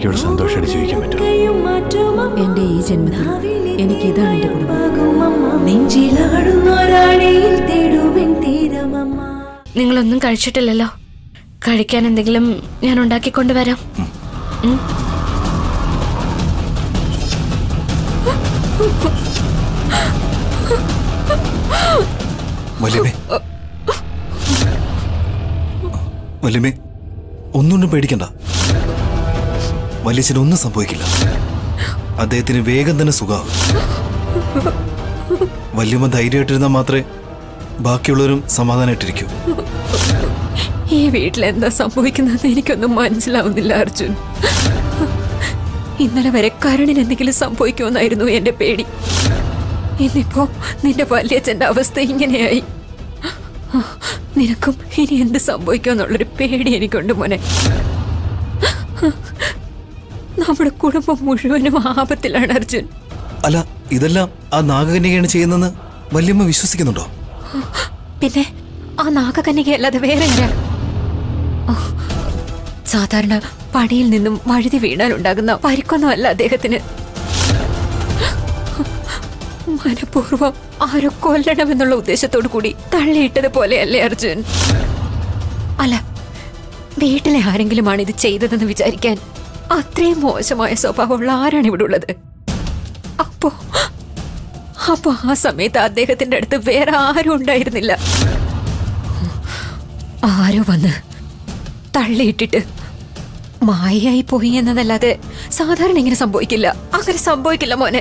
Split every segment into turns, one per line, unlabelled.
എനിക്കിവിടെ സന്തോഷമായിട്ട് ജീവിക്കാൻ പറ്റും
എന്റെ ഈ ജന്മത്തിൽ എനിക്ക് ഇതാണ് എന്റെ കുടുംബം
നെഞ്ചിലാടുന്നൊരാടിയിൽ തേടുമെൻ തീരമമ്മ
നിങ്ങളൊന്നും കഴിച്ചിട്ടില്ലല്ലോ കഴിക്കാൻ എന്തെങ്കിലും ഞാൻ ഉണ്ടാക്കിക്കൊണ്ടുവരാം ഉം.
വല്യമേ വല്യമേ ഒന്നുകൊണ്ടും പേടിക്കണ്ട വല്യച്ഛനൊന്നും സംഭവിക്കില്ല അദ്ദേഹത്തിന് വേഗം തന്നെ സുഖാവും വല്യമ്മ ധൈര്യമായിട്ടിരുന്നാൽ മാത്രമേ ബാക്കിയുള്ളവരും സമാധാനമായിട്ടിരിക്കൂ
ഈ വീട്ടിൽ എന്താ സംഭവിക്കുന്നതെന്ന് എനിക്കൊന്നും മനസ്സിലാവുന്നില്ല അർജുൻ ഇന്നലെ വരെ കരുണിന് എന്തെങ്കിലും സംഭവിക്കുമെന്നായിരുന്നു എന്റെ പേടി ഇന്നിപ്പോ നിന്റെ വല്യച്ഛന്റെ അവസ്ഥ ഇങ്ങനെയായി നിനക്കും ഇനി എന്ത് സംഭവിക്കുമെന്നുള്ളൊരു പേടി എനിക്കുണ്ട് മോനെ നമ്മുടെ കുടുംബം മുഴുവനും ആപത്തിലാണ് അർജുൻ
അല്ല ഇതെല്ലാം ആ നാഗകന്യകയാണ് ചെയ്യുന്നതെന്ന് വല്യമ്മ വിശ്വസിക്കുന്നുണ്ടോ
പിന്നെ ആ നാഗകന്യകയല്ലാതെ വേറെ ആരാ ഓ, സാധാരണ പടിയിൽ നിന്നും വഴുതി വീണാൽ ഉണ്ടാകുന്ന പരിക്കൊന്നുമല്ല അദ്ദേഹത്തിന് മനഃപൂർവ്വം ആരോ കൊല്ലണമെന്നുള്ള ഉദ്ദേശത്തോടു കൂടി തള്ളിയിട്ടത് പോലെയല്ലേ അർജുൻ അല്ല വീട്ടിലെ ആരെങ്കിലുമാണ് ഇത് ചെയ്തതെന്ന് വിചാരിക്കാൻ അത്രയും മോശമായ സ്വഭാവമുള്ള ആരാണ് ഇവിടെ ഉള്ളത് അപ്പോ അപ്പൊ ആ സമയത്ത് അദ്ദേഹത്തിന്റെ അടുത്ത് വേറെ ആരും ഉണ്ടായിരുന്നില്ല ആരോ വന്ന് തള്ളിയിട്ടിട്ട് മായയായി പോയി എന്നതല്ലാതെ സാധാരണ ഇങ്ങനെ സംഭവിക്കില്ല അങ്ങനെ സംഭവിക്കില്ല മോനെ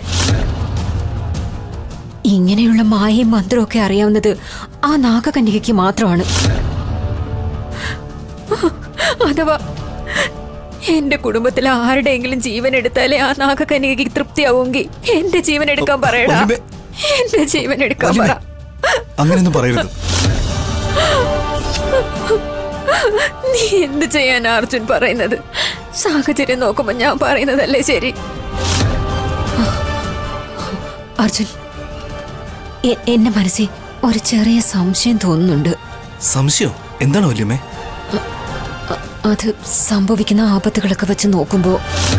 ഇങ്ങനെയുള്ള മായയും മന്ത്രവും ഒക്കെ അറിയാവുന്നത് ആ നാഗകന്യകയ്ക്ക് മാത്രമാണ് അഥവാ എന്റെ കുടുംബത്തിലെ ആരുടെയെങ്കിലും ജീവൻ എടുത്താലേ ആ നാഗകന്യകയ്ക്ക് തൃപ്തിയാവുമെങ്കിൽ എന്റെ ജീവൻ എടുക്കാൻ പറയടാ
വല്യമ്മേ.
എന്റെ ജീവൻ എടുക്കാൻ പറ
അങ്ങനെയൊന്നും പറയരുത്
നീ എന്ത് ചെയ്യാൻ അർജുൻ പറയുന്നത് സാഹചര്യം നോക്കുമ്പോ ഞാൻ പറയുന്നതല്ലേ ശരി അർജുൻ എ- എന്റെ മനസ്സിൽ ഒരു ചെറിയ സംശയം തോന്നുന്നുണ്ട്
സംശയം എന്താണ് വല്യമ്മേ
അ- അത് സംഭവിക്കുന്ന ആപത്തുകളൊക്കെ വെച്ച് നോക്കുമ്പോ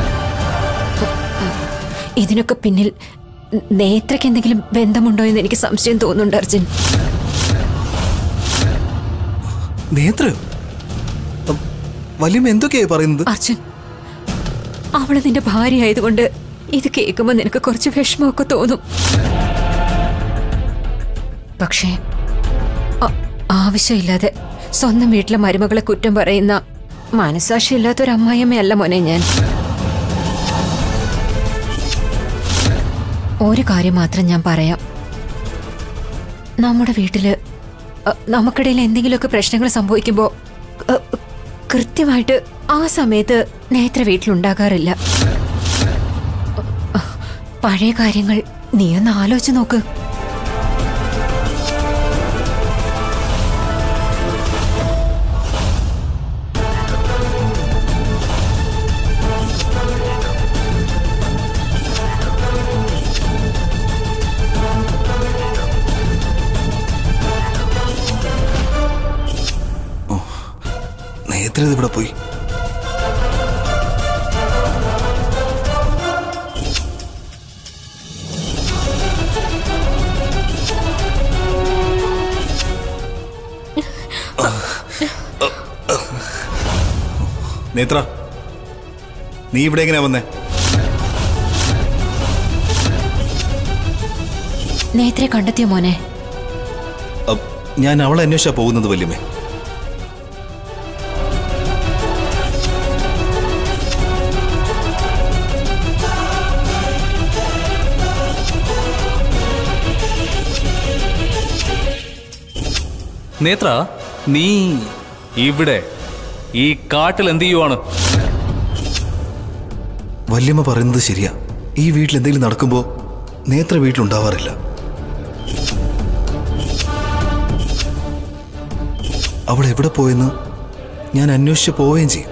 ഇതിനൊക്കെ പിന്നിൽ നേത്രയ്ക്ക് എന്തെങ്കിലും ബന്ധമുണ്ടോ എന്ന് എനിക്ക് സംശയം തോന്നുന്നുണ്ട് അർജുൻ
നേത്രയോ അ, വല്യമ്മ എന്തൊക്കെയായി പറയുന്നത്
അർജുൻ അവള് നിന്റെ ഭാര്യ ആയതുകൊണ്ട് ഇത് കേൾക്കുമ്പോ നിനക്ക് കുറച്ച് വിഷമമൊക്കെ തോന്നും പക്ഷേ ആ- ആവശ്യമില്ലാതെ സ്വന്തം വീട്ടിലെ മരുമകളെ കുറ്റം പറയുന്ന മനസാക്ഷിയില്ലാത്ത ഒരു അമ്മായിയമ്മയല്ല മോനെ ഞാൻ ഒരു കാര്യം മാത്രം ഞാൻ പറയാം നമ്മുടെ വീട്ടില് അ, നമുക്കിടയിൽ എന്തെങ്കിലുമൊക്കെ പ്രശ്നങ്ങൾ സംഭവിക്കുമ്പോൾ കൃത്യമായിട്ട് ആ സമയത്ത് നേത്ര വീട്ടിലുണ്ടാകാറില്ല അ, പഴയ കാര്യങ്ങൾ നീ ഒന്ന് ആലോചിച്ച് നോക്ക്
നേത്ര ഇത് ഇവിടെ പോയി നേത്ര നീ ഇവിടെ എങ്ങനെയാ വന്നേ
നേത്രെ കണ്ടെത്തിയോ മോനെ
അ, ഞാൻ അവളെ അന്വേഷിച്ചാ പോകുന്നത് വല്യമ്മേ
നേത്ര നീ ഇവിടെ ഈ കാട്ടിൽ എന്ത് ചെയ്യുവാണ്
വല്യമ്മ പറയുന്നത് ശരിയാ ഈ വീട്ടിൽ എന്തെങ്കിലും നടക്കുമ്പോ നേത്ര വീട്ടിലുണ്ടാവാറില്ല അവൾ എവിടെ പോയെന്ന് ഞാൻ അന്വേഷിച്ച് പോവുകയും ചെയ്യും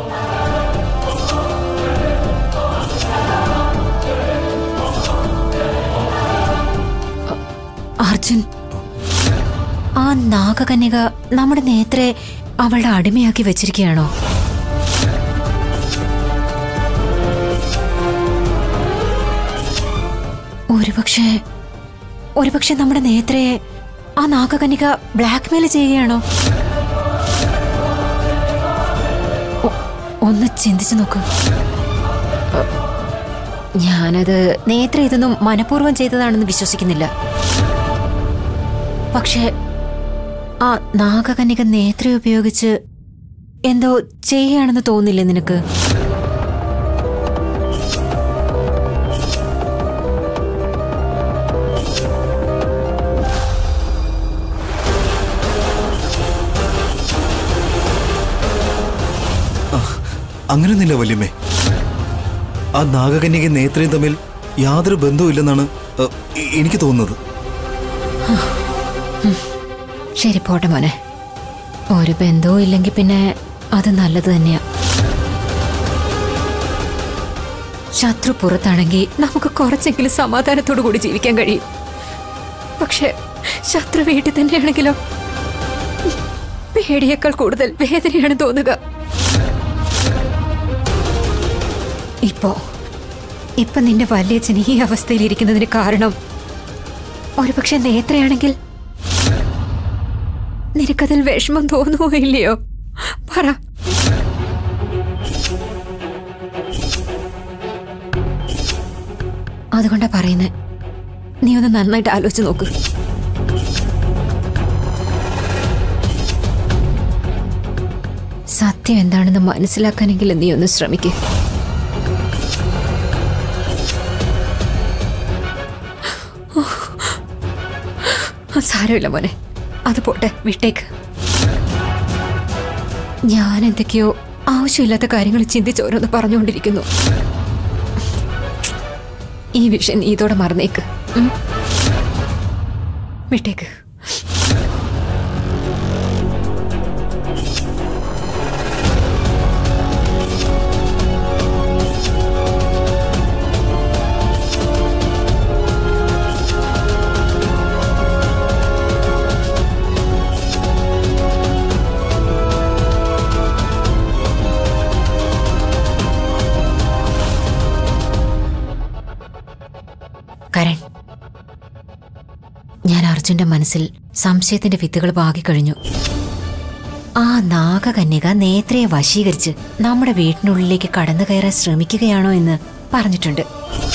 അർജുൻ ആ നാഗകന്യക നമ്മുടെ നേത്രെ അവളുടെ അടിമയാക്കി വെച്ചിരിക്കുകയാണോ ഒരുപക്ഷെ ഒരുപക്ഷെ നമ്മുടെ നേത്രയെ ആ നാഗകന്യക ബ്ലാക്ക്മെയിൽ ചെയ്യുകയാണോ ഒ- ഒന്ന് ചിന്തിച്ചു നോക്കൂ അ, ഞാനത് നേത്ര ഇതൊന്നും മനഃപൂർവ്വം ചെയ്തതാണെന്ന് വിശ്വസിക്കുന്നില്ല പക്ഷേ ആ നാഗകന്യക നേത്ര ഉപയോഗിച്ച് എന്തോ ചെയ്യുകയാണെന്ന് തോന്നില്ലേ നിനക്ക്
അങ്ങനെയൊന്നുമില്ല വല്യമ്മേ ആ നാഗകന്യക നേത്രയും തമ്മിൽ യാതൊരു ബന്ധവുമില്ലെന്നാണ് അ, എ- എനിക്ക് തോന്നുന്നത്
ശരി പോട്ടെ മോനെ ഒരു ബന്ധവും ഇല്ലെങ്കിൽ പിന്നെ അത് നല്ലത് തന്നെയാ ശത്രു പുറത്താണെങ്കിൽ നമുക്ക് കുറച്ചെങ്കിലും സമാധാനത്തോടു കൂടി ജീവിക്കാൻ കഴിയും പക്ഷെ ശത്രു വീട്ടിൽ തന്നെയാണെങ്കിലോ പേടിയേക്കാൾ കൂടുതൽ വേദനയാണ് തോന്നുക ഇപ്പോ ഇപ്പൊ നിന്റെ വല്യച്ഛൻ ഈ അവസ്ഥയിൽ ഇരിക്കുന്നതിന് കാരണം ഒരുപക്ഷെ നേത്രയാണെങ്കിൽ നിനക്കതിൽ വിഷമം തോന്നുമോ ഇല്ലയോ പറ അതുകൊണ്ടാ പറയുന്നത് നീ ഒന്ന് നന്നായിട്ട് ആലോചിച്ച് നോക്ക് സത്യം എന്താണെന്ന് മനസ്സിലാക്കാനെങ്കിലും നീ ഒന്ന് ശ്രമിക്ക് സാരമില്ല മോനെ അത് പോട്ടെ വിട്ടേക്ക് ഞാൻ എന്തൊക്കെയോ ആവശ്യമില്ലാത്ത കാര്യങ്ങൾ ചിന്തിച്ച് ഓരോന്ന് പറഞ്ഞുകൊണ്ടിരിക്കുന്നു ഈ വിഷയം നീ ഇതോടെ മറന്നേക്ക് ഉം? വിട്ടേക്ക് കരൺ ഞാൻ അർജുന്റെ മനസ്സിൽ സംശയത്തിന്റെ വിത്തുകൾ പാകിക്കഴിഞ്ഞു ആ നാഗകന്യക നേത്രയെ വശീകരിച്ച് നമ്മുടെ വീട്ടിനുള്ളിലേക്ക് കടന്നു കയറാൻ ശ്രമിക്കുകയാണോ എന്ന് പറഞ്ഞിട്ടുണ്ട്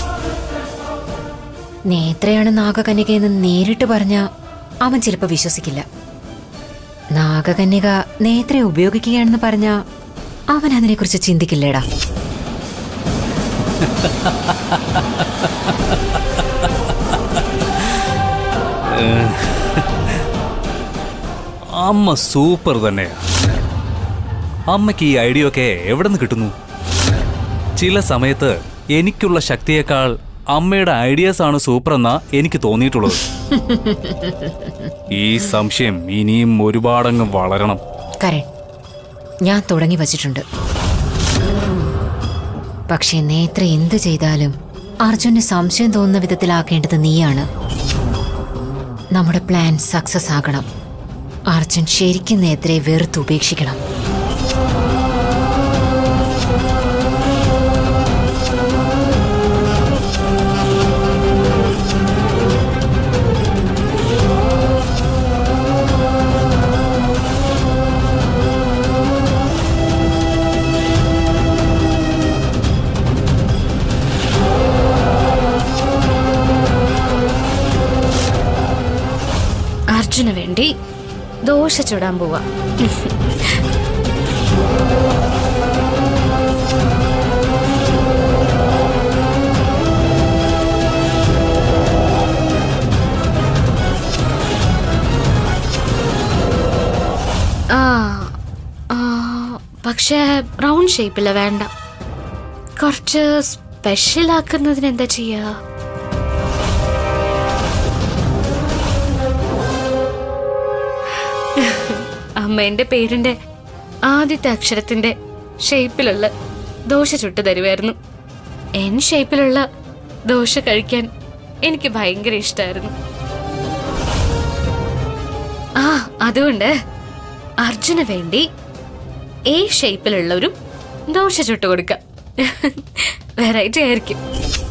നേത്രയാണ് നാഗകന്യകയെന്ന് നേരിട്ട് പറഞ്ഞ അവൻ ചിലപ്പോ വിശ്വസിക്കില്ല നാഗകന്യക നേത്രയെ ഉപയോഗിക്കുകയാണെന്ന് പറഞ്ഞ അവൻ അതിനെക്കുറിച്ച് ചിന്തിക്കില്ലേടാ
അമ്മ സൂപ്പർ തന്നെയാ അമ്മയ്ക്ക് ഈ ഐഡിയ ഒക്കെ എവിടെ നിന്ന് കിട്ടുന്നു ചില സമയത്ത് എനിക്കുള്ള ശക്തിയേക്കാൾ അമ്മയുടെ ഐഡിയാസ് ആണ് സൂപ്പർ എന്നാ എനിക്ക് തോന്നിയിട്ടുള്ളത് ഈ സംശയം ഇനിയും ഒരുപാടങ്ങ് വളരണം
കരൺ ഞാൻ തുടങ്ങി വച്ചിട്ടുണ്ട് പക്ഷേ നേത്ര എന്ത് ചെയ്താലും അർജുന് സംശയം തോന്നുന്ന വിധത്തിലാക്കേണ്ടത് നീയാണ് നമ്മുടെ പ്ലാൻ സക്സസ് ആകണം അർജുൻ ശരിക്കും നേത്രയെ വെറുത്ത് ഉപേക്ഷിക്കണം
അർജുന് വേണ്ടി ദോശ ചുടാൻ പോവാ ആ ആ, പക്ഷേ റൗണ്ട് ഷേപ്പില്ല വേണ്ട കുറച്ച് സ്പെഷ്യൽ ആക്കുന്നതിന് എന്താ ചെയ്യാ അമ്മേന്റെ പേരിന്റെ ആദ്യത്തെ അക്ഷരത്തിന്റെ ഷേപ്പിലുള്ള ദോശ ചുട്ടു തരുമായിരുന്നു എൻ ഷേപ്പിലുള്ള ദോശ കഴിക്കാൻ എനിക്ക് ഭയങ്കര ഇഷ്ടമായിരുന്നു ആ അതുകൊണ്ട് അർജുന് വേണ്ടി എ ഷേപ്പിലുള്ള ഒരു ദോശ ചുട്ടു കൊടുക്കാം വെറൈറ്റി ആയിരിക്കും